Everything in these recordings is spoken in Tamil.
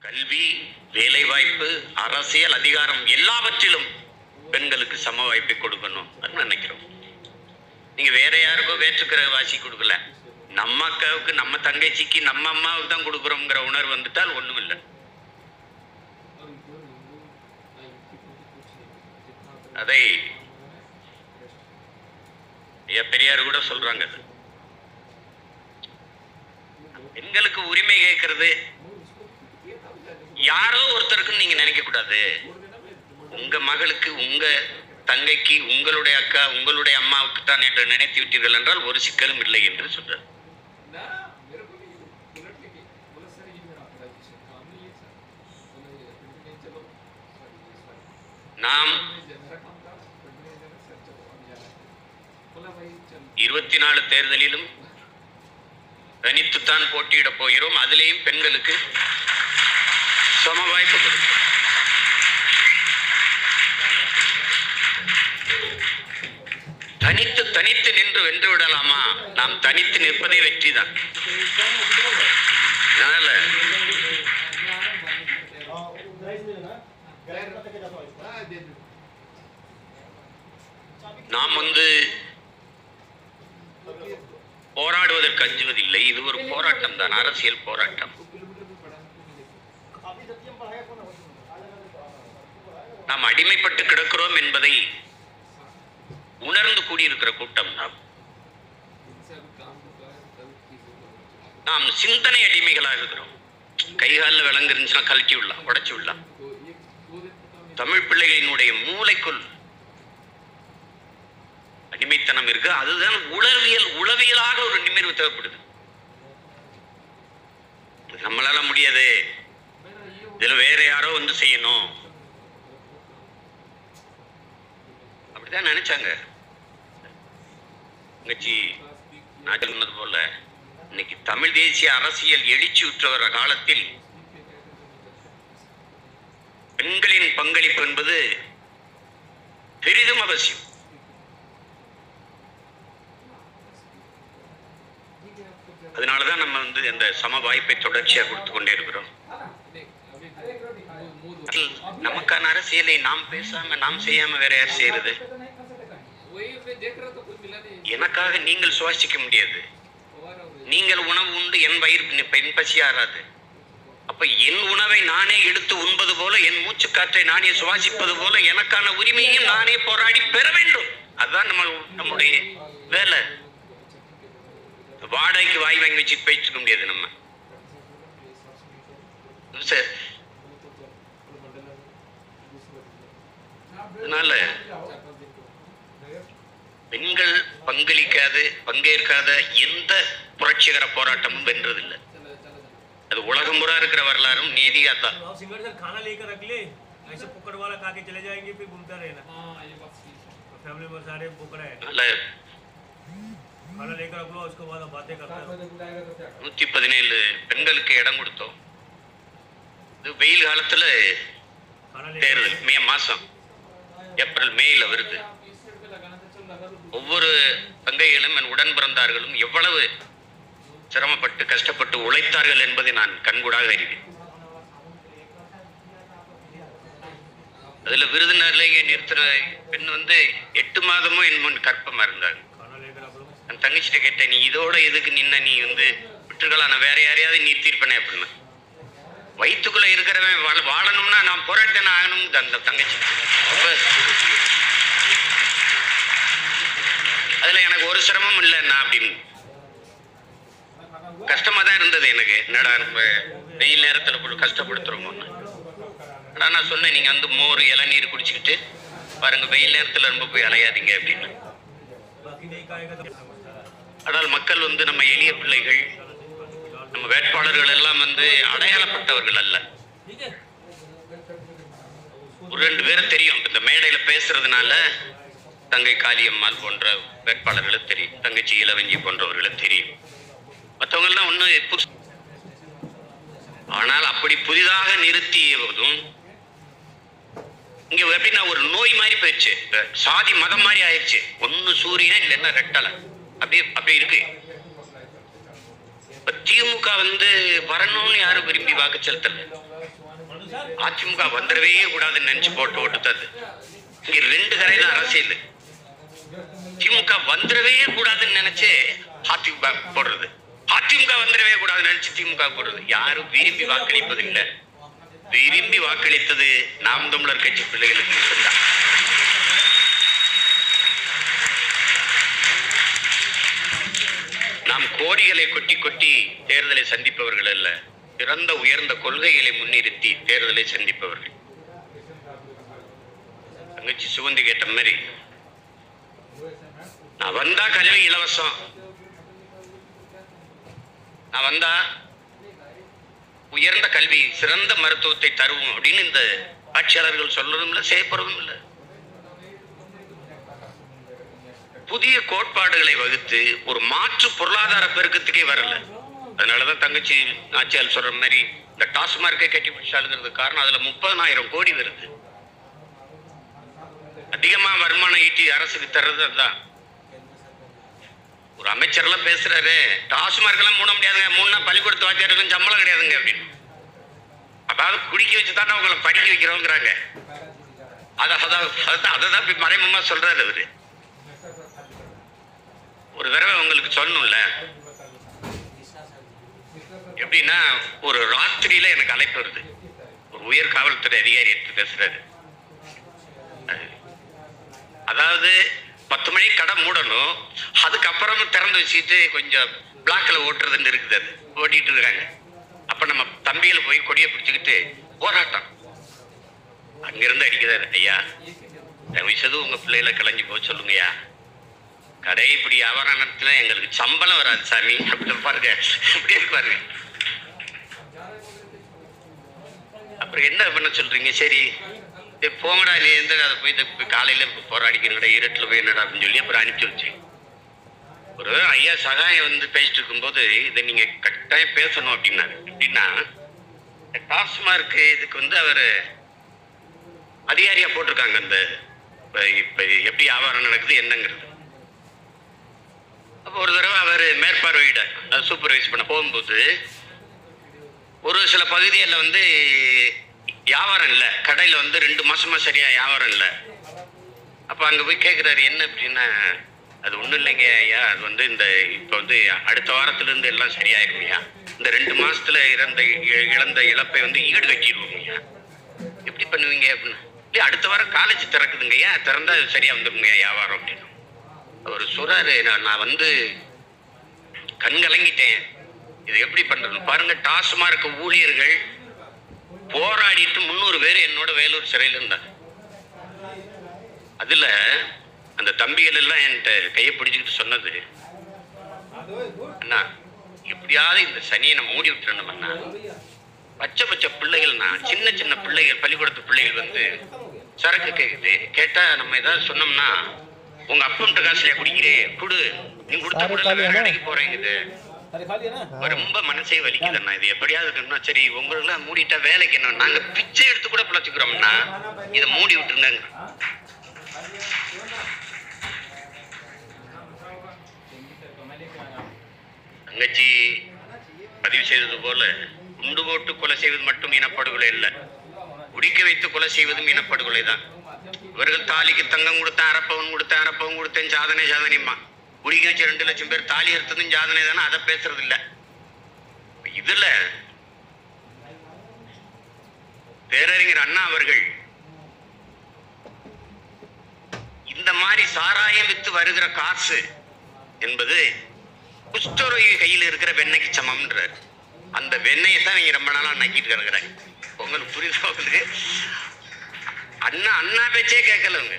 கல்வி வேலைவாய்ப்பு அரசியல் அதிகாரம் எல்லாவற்றிலும் பெண்களுக்கு சம வாய்ப்பை கொடுக்கணும் அப்படின்னு நினைக்கிறோம் நீங்க வேற யாருக்கோ வேற்றுக்கிற வாசி கொடுக்கல நம்ம அக்காவுக்கு நம்ம தங்கச்சிக்கு நம்ம அம்மாவுக்கு தான் கொடுக்குறோங்கிற உணர்வு வந்துட்டால் ஒண்ணும் இல்லை அதை ஐயா பெரியார் கூட சொல்றாங்க அது. பெண்களுக்கு உரிமை கேட்கறது யாரோ ஒருத்தருக்குன்னு நீங்க நினைக்க கூடாது உங்க மகளுக்கு உங்க தங்கைக்கு உங்களுடைய அக்கா உங்களுடைய அம்மாவுக்கு தான் என்று நினைத்து விட்டீர்கள் என்றால் ஒரு சிக்கலும் இல்லை என்று சொல்றார் ना मेरे को नहीं उलट के बोला सर ये मेरा ऑर्गेनाइजेशन काम नहीं है सर बोला ये फिर नहीं चलो सॉरी ये सॉरी நாம் मेरा काम था फिर नहीं जाना सर चलो अब जाना बोला भाई चल இருபத்தி நாலு தேர்தலிலும் தனித்துத்தான் போட்டியிட போகிறோம் அதிலேயும் பெண்களுக்கு சம வாய்ப்பு கொடுக்கும் தனித்து தனித்து நின்று வென்று விடலாமா நாம் தனித்து நிற்பதே வெற்றிதான் அதனால हाँ दे दो நாம் வந்து போராடுவதற்கு அஞ்சுவதில்லை இது ஒரு போராட்டம் தான் அரசியல் போராட்டம் दो किलोमीटर भी पड़ा है நாம் அடிமைப்பட்டு கிடக்கிறோம் என்பதை உணர்ந்து கூடியிருக்கிற கூட்டம் நாம் इनसे अभी काम होता है तब चीज़ों को நாம் சிந்தனை அடிமைகளாக இருக்கிறோம் கை காலில் விலங்கு இருந்துச்சுன்னா கழட்டி விடலாம் உடைச்சு விடலாம் तो एक दो दिन पता नहीं தமிழ் பிள்ளைகளினுடைய மூளைக்குள் அடிமைத்தனம் இருக்கு அதுதான் உளவியல் உளவியலாக ஒரு நிமிர்வு தேவைப்படுது இது நம்மளால முடியாது मेरा ये हो இதுல வேற யாரோ வந்து செய்யணும் அப்படிதான் நினைச்சாங்க தங்கச்சி நான் சொன்னது போல இன்னைக்கு தமிழ் தேசிய அரசியல் எழுச்சி உற்ற வர காலத்தில் பெண்களின் பங்களிப்பு என்பது பெரிதும் அவசியம் அதனாலதான் நம்ம வந்து அந்த சம வாய்ப்பை தொடர்ச்சியா கொடுத்து கொண்டே இருக்கிறோம் नहीं अभी वो मूड அதில் நமக்கான அரசியலை நாம் பேசாம நாம் செய்யாம வேற யார் செய்யறது वही मैं देख रहा था कुछ मिला नहीं எனக்காக நீங்கள் சுவாசிக்க முடியாது और और நீங்கள் உணவு உண்டு என் வயிறு பெண் பசி ஆறாது அப்ப என் உணவை நானே எடுத்து உண்பது போல என் மூச்சு காற்றை நானே சுவாசிப்பது போல எனக்கான உரிமையையும் நானே போராடி பெற வேண்டும் அதுதான் நம்ம நம்முடைய வேலை வாடகைக்கு வாய் வாங்கி வச்சு பேசிக்க முடியாது நம்ம சரி. அதனால பெண்கள் பங்களிக்காது பங்கேற்காத எந்த புரட்சிகர போராட்டமும் வென்றதில்லை அது உலகம் முறை இருக்கிற வரலாறும் நீதி அதான் और सिंगर सर खाना लेकर रख ले ऐसे पकड़ वाला खा के चले जाएंगे फिर घूमता रहना हाँ ये बात सही है और फैमिली में सारे पकड़ा है அதனால खाना लेकर रख लो उसके बाद हम बातें करते रहो बुलाएगा तो क्या நூத்தி பதினேழு பெண்களுக்கு இடம் கொடுத்தோம் இது வெயில் காலத்துல खाना लेकर தேர்தல் மே மாசம் ஏப்ரல் மேல வருது आप इस साइड पे लगाना था चलो लगा दो ஒவ்வொரு தங்கைகளும் என் உடன் பிறந்தார்களும் எவ்வளவு சிரமப்பட்டு கஷ்டப்பட்டு உழைத்தார்கள் என்பதை நான் கண்கூடாக அறிவேன் அதுல விருதுநர்லேயே நிறுத்துற பெண் வந்து எட்டு மாதமும் என் முன் கற்பமா இருந்தாங்க खाना लेकर रख लो நான் தங்கச்சிட்ட கேட்டேன் நீ இதோட எதுக்கு நின்ன நீ வந்து விட்டுருக்கலாம் நான் வேற யாரையாவது நீ தீர்ப்பனே அப்படின்னு வயிற்றுக்குள்ள இருக்கிறவன் வாழ வாழணும்னா நான் போராட்டம் ஆகணும் அந்த தங்கச்சி அப்ப அதுல எனக்கு ஒரு சிரமம் இல்லைன்னா அப்படின்னு கஷ்டமா தான் இருந்தது எனக்கு என்னடா நம்ம வெயில் நேரத்துல போட்டு கஷ்டப்படுத்துறோமோன்னு ஆனா நான் சொன்னேன் நீங்க வந்து மோர் இளநீர் குடிச்சுக்கிட்டு பாருங்க வெயில் நேரத்துல ரொம்ப போய் அலையாதீங்க அப்படின்னு बाकी नहीं खाएगा तो समझता है ஆனால் மக்கள் வந்து நம்ம எளிய பிள்ளைகள் நம்ம வேட்பாளர்கள் எல்லாம் வந்து அடையாளப்பட்டவர்கள் அல்ல ठीक है ஒரு ரெண்டு பேரும் தெரியும் இந்த மேடையில பேசுறதுனால தங்கை காளியம்மாள் போன்ற வேட்பாளர்களை தெரியும் தங்கச்சி இளவஞ்சி போன்றவர்களை தெரியும் மற்றவங்க எல்லாம் ஒண்ணு புதுசு ஆனால் அப்படி புதிதாக நிறுத்தியதும் இங்க எப்படின்னா ஒரு நோய் மாதிரி போயிடுச்சு இப்ப சாதி மதம் மாதிரி ஆயிடுச்சு ஒண்ணு சூரியன் இல்லைன்னா ரெட்டலை அப்படி அப்படி இருக்கு இப்ப திமுக வந்து வரணும்னு யாரும் விரும்பி வாக்கு செலுத்தல அதிமுக வந்துடவே கூடாதுன்னு நினைச்சு போட்டு ஓட்டுத்தது இங்க ரெண்டு கரை தான் அரசியல் திமுக வந்துடவே கூடாதுன்னு நினைச்சு அதிமுக போடுறது அதிமுக வந்துடவே கூடாதுன்னு நினைச்சு திமுக போடுறது யாரும் விரும்பி வாக்களிப்பது இல்ல விரும்பி வாக்களித்தது நாம் தமிழர் கட்சி பிள்ளைகளுக்கு மட்டும்தான் நாம் கோடிகளை கொட்டி கொட்டி தேர்தலை சந்திப்பவர்கள் அல்ல சிறந்த உயர்ந்த கொள்கைகளை முன்னிறுத்தி தேர்தலை சந்திப்பவர்கள் தங்கச்சி சுகந்தி கேட்ட மாதிரி நான் வந்தா கல்வி இலவசம் நான் வந்தா உயர்ந்த கல்வி சிறந்த மருத்துவத்தை தருவோம் அப்படின்னு இந்த ஆட்சியாளர்கள் சொல்றதும் இல்லை செய்யப்படுறதும் இல்லை புதிய கோட்பாடுகளை வகுத்து ஒரு மாற்று பொருளாதார பெருக்கத்துக்கே வரல அதனாலதான் தங்கச்சி ஆட்சியாளர் சொல்ற மாதிரி இந்த டாஸ்மார்க்கை கட்டி பிடிச்சாலுங்கிறது காரணம் அதுல முப்பதனாயிரம் கோடி வருது அதிகமா வருமானம் ஈட்டி அரசுக்கு தர்றது அதுதான் ஒரு அமைச்சர்லாம் பேசுறாரு டாஸ்மார்க் எல்லாம் மூட முடியாதுங்க மூணா பள்ளிக்கூடத்து வாத்தியாருக்கும் சம்பளம் கிடையாதுங்க அப்படின்னு அதாவது குடிக்க வச்சு தானே அவங்கள படிக்க வைக்கிறோங்கிறாங்க அதை அதான் அதுதான் அதை தான் இப்ப மறைமுகமா சொல்றாரு அவரு ஒரு தடவை உங்களுக்கு சொல்லணும்ல எப்படின்னா ஒரு ராத்திரியில எனக்கு அழைப்பு வருது ஒரு உயர் காவல்துறை அதிகாரி எடுத்து பேசுறாரு அது- அதாவது பத்து மணிக்கு கடை மூடணும் அதுக்கப்புறமும் திறந்து வச்சுட்டு கொஞ்சம் பிளாக்ல ஓட்டுறதுன்னு இருக்குது அது ஓட்டிட்டு இருக்காங்க அப்ப நம்ம தம்பிகளை போய் கொடியை பிடிச்சுக்கிட்டு போராட்டம் அங்கிருந்து அடிக்கிறாரு ஐயா தவிசது உங்க பிள்ளைகளை கிளம்பி போக சொல்லுங்கய்யா கடை இப்படி வியாபாரம் நடத்தினா எங்களுக்கு சம்பளம் வராது சாமி அப்படின்னு பாருங்க இப்படி இருக்கு பாருங்க அப்புறம் என்ன பண்ண சொல்றீங்க சரி சரி, போங்கடா நீ எந்த அதை போய் இந்த போய் காலையில போராடிக்கிறீங்கடா இருட்டில் போய் என்னடா அப்படின்னு சொல்லி அப்புறம் அனுப்பிச்சு வச்சேன் ஒரு ஐயா சகாயம் வந்து பேசிட்டு இருக்கும்போது இதை நீங்க கட்டாயம் பேசணும் அப்படின்னாரு எப்படின்னா டாஸ்மார்க் இதுக்கு வந்து அவர் அதிகாரியா போட்டிருக்காங்க அந்த இப்ப இப்ப எப்படி வியாபாரம் நடக்குது என்னங்கிறது அப்போ ஒரு தடவை அவர் மேற்பார்வையிட சூப்பர்வைஸ் பண்ண போகும்போது ஒரு சில பகுதிகளில் வந்து வியாபாரம் இல்லை கடையில் வந்து ரெண்டு மாசமா சரியா வியாபாரம் இல்லை அப்போ அங்கே போய் கேட்குறாரு என்ன அப்படின்னா அது ஒன்றும் இல்லைங்க ஐயா அது வந்து இந்த இப்போ வந்து அடுத்த வாரத்துலேருந்து எல்லாம் சரியாயிருங்கய்யா இந்த ரெண்டு மாசத்துல இறந்த இ- இழந்த இழப்பை வந்து ஈடு கட்டிடுவோங்கய்யா எப்படி பண்ணுவீங்க அப்படின்னு இல்லை அடுத்த வாரம் காலேஜ் திறக்குதுங்கய்யா திறந்தா அது சரியா வந்துருங்கய்யா வியாபாரம் அப்படின்னு அவர் சொல்றாரு நான் நான் வந்து கண் கலங்கிட்டேன் இது எப்படி பண்றது பாருங்க டாஸ்மார்க் ஊழியர்கள் போராடிட்டு முந்நூறு பேர் என்னோட வேலூர் சிறையில் இருந்தாங்க அதுல அந்த தம்பிகள் எல்லாம் என்கிட்ட கையை பிடிச்சிக்கிட்டு சொன்னது அண்ணா எப்படியாவது இந்த சனியை நம்ம மூடி விட்டுறணும் அண்ணா பச்சை பச்சை பிள்ளைகள்னா சின்ன சின்ன பிள்ளைகள் பள்ளிக்கூடத்து பிள்ளைகள் வந்து சரக்கு கேக்குது கேட்டா நம்ம ஏதாவது சொன்னோம்னா உங்க அப்பன்ட்ட காசுல குடிக்கிறே குடு நீ கொடுத்த சாரு, கூட காலி வேற அண்ணா. கடைக்கு போறேங்குது अरे खा लिया ना ரொம்ப மனசே வலிக்குதுண்ணா இது எப்படியாவது இருக்கணும்னா சரி உங்களெல்லாம் மூடிட்டா வேலைக்கு என்ன நாங்க பிச்சை எடுத்து கூட பிழைச்சுக்கிறோம்னா இதை மூடி விட்டுருங்க தங்கச்சி பதிவு செய்தது போல குண்டு போட்டு கொலை செய்வது மட்டும் இனப்படுகொலை இல்லை குடிக்க வைத்து கொலை செய்வதும் இனப்படுகொலை தான் இவர்கள் தாலிக்கு தங்கம் கொடுத்தேன் அரப்பவன் கொடுத்தேன் அரப்பவன் கொடுத்தேன் சாதனை சாதனைமா குடிக்க வச்ச ரெண்டு லட்சம் பேர் தாலி எடுத்ததும் சாதனை தானே அதை பேசுறது இல்ல இதுல பேரறிஞர் அண்ணா அவர்கள் இந்த மாதிரி சாராயம் வித்து வருகிற காசு என்பது குஷ்டரோகி கையில் இருக்கிற வெண்ணெய்க்கு சமம்ன்றார் அந்த வெண்ணெயை தான் நீங்க ரொம்ப நாளா நக்கிட்டு கிடக்குறேன் உங்களுக்கு புரியுதா உங்களுக்கு அண்ணா அண்ணா பேச்சே கேட்கலங்க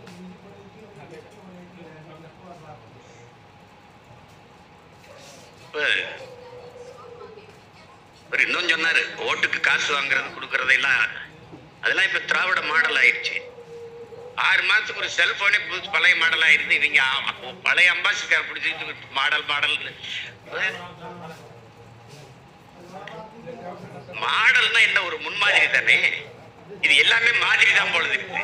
இப்ப அவர் இன்னும் சொன்னாரு ஓட்டுக்கு காசு வாங்குறது கொடுக்கறதெல்லாம் அதெல்லாம் இப்ப திராவிட மாடல் ஆயிடுச்சு ஆறு மாசத்துக்கு ஒரு செல்போனே புதுசு பழைய மாடல் ஆயிருது இவங்க ஆ- அப்போ பழைய அம்பாசிடர் பிடிச்சிட்டு மாடல் மாடல் மாடல்னா என்ன ஒரு முன்மாதிரி தானே இது எல்லாமே மாதிரி தான் போலது இருக்கு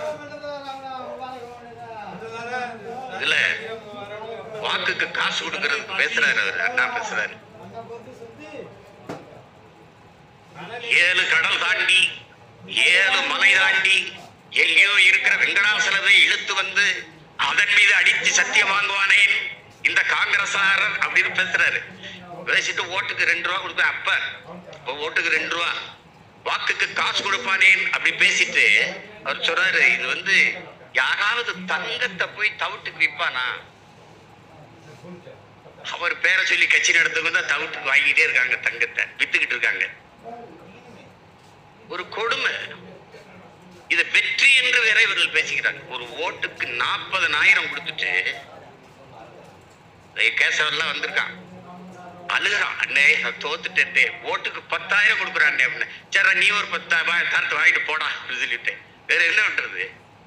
இதுல வாக்குக்கு காசு கொடுக்கறதுக்கு பேசுறாரு அவர் அண்ணா பேசுறாரு ஏழு கடல் தாண்டி ஏழு மலை தாண்டி எங்கேயோ இருக்கிற வெங்கடாசலவை இழுத்து வந்து அதன் மீது அடித்து சத்தியம் வாங்குவானேன் இந்த காங்கிரசார் அப்படின்னு பேசுறாரு பேசிட்டு ஓட்டுக்கு ரெண்டு ரூபா கொடுப்பேன் அப்ப இப்ப ஓட்டுக்கு ரெண்டு ரூபா வாக்குக்கு காசு கொடுப்பானேன் அப்படி பேசிட்டு அவர் சொல்றாரு இது வந்து யாராவது தங்கத்தை போய் தவிட்டுக்கு விற்பானா அவர் பேரை சொல்லி கட்சி நடத்தவங்க தான் தவிட்டுக்கு வாங்கிட்டே இருக்காங்க தங்கத்தை வித்துக்கிட்டு இருக்காங்க ஒரு கொடுமை இதை வெற்றி என்று வேற இவர்கள் பேசிக்கிறாங்க ஒரு ஓட்டுக்கு நாற்பதனாயிரம் கொடுத்துட்டு இந்த கேசவர்லாம் வந்திருக்கான் அழுகிறான் அண்ணே நான் தோத்துட்டேன்டே ஓட்டுக்கு பத்தாயிரம் கொடுக்குறான் அப்படின்னு சரி நீ ஒரு பத்தாயிரம் தரத்து வாங்கிட்டு போடா அப்படின்னு சொல்லிட்டு வேற என்ன பண்றது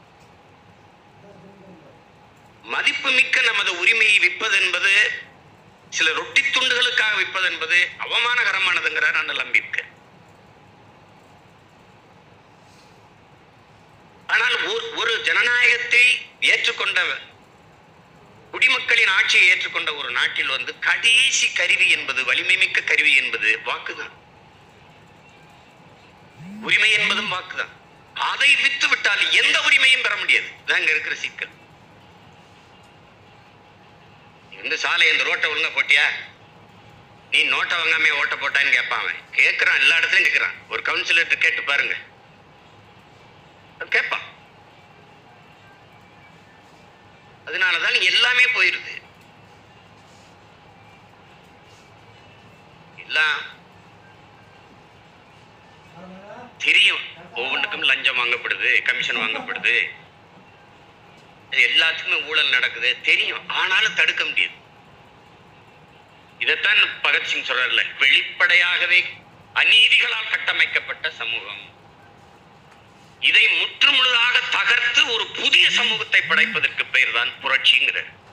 மதிப்பு மிக்க நமது உரிமையை விற்பது என்பது சில ரொட்டி துண்டுகளுக்காக விற்பது என்பது அவமானகரமானதுங்கிறார் அண்ணல் அம்பேத்கர் ஆனால் ஒரு ஒரு ஜனநாயகத்தை ஏற்றுக்கொண்ட குடிமக்களின் ஆட்சியை ஏற்றுக்கொண்ட ஒரு நாட்டில் வந்து கடைசி கருவி என்பது வலிமை மிக்க கருவி என்பது வாக்குதான் உரிமை என்பதும் வாக்குதான் அதை வித்து விட்டால் எந்த உரிமையும் பெற முடியாது இதான் இங்க இருக்கிற சிக்கல் இந்த சாலை இந்த ரோட்டை ஒழுங்கா போட்டியா நீ நோட்டை வாங்காம ஓட்ட போட்டான்னு கேட்பான் அவன் கேட்கிறான் எல்லா இடத்துலயும் கேட்கிறான் ஒரு கவுன்சிலர்கிட்ட கேட்டு பாருங்க அவன் கேட்பான் அதனாலதான் எல்லாமே போயிருது எல்லாம் தெரியும் ஒவ்வொன்றுக்கும் லஞ்சம் வாங்கப்படுது கமிஷன் வாங்கப்படுது இது எல்லாத்துக்குமே ஊழல் நடக்குது தெரியும் ஆனாலும் தடுக்க முடியாது இதைத்தான் பகத்சிங் சொல்றாருல வெளிப்படையாகவே அநீதிகளால் கட்டமைக்கப்பட்ட சமூகம் இதை முற்றுமுழுதாக தகர்த்து ஒரு புதிய சமூகத்தை படைப்பதற்கு பெயர் தான் புரட்சிங்கிறார்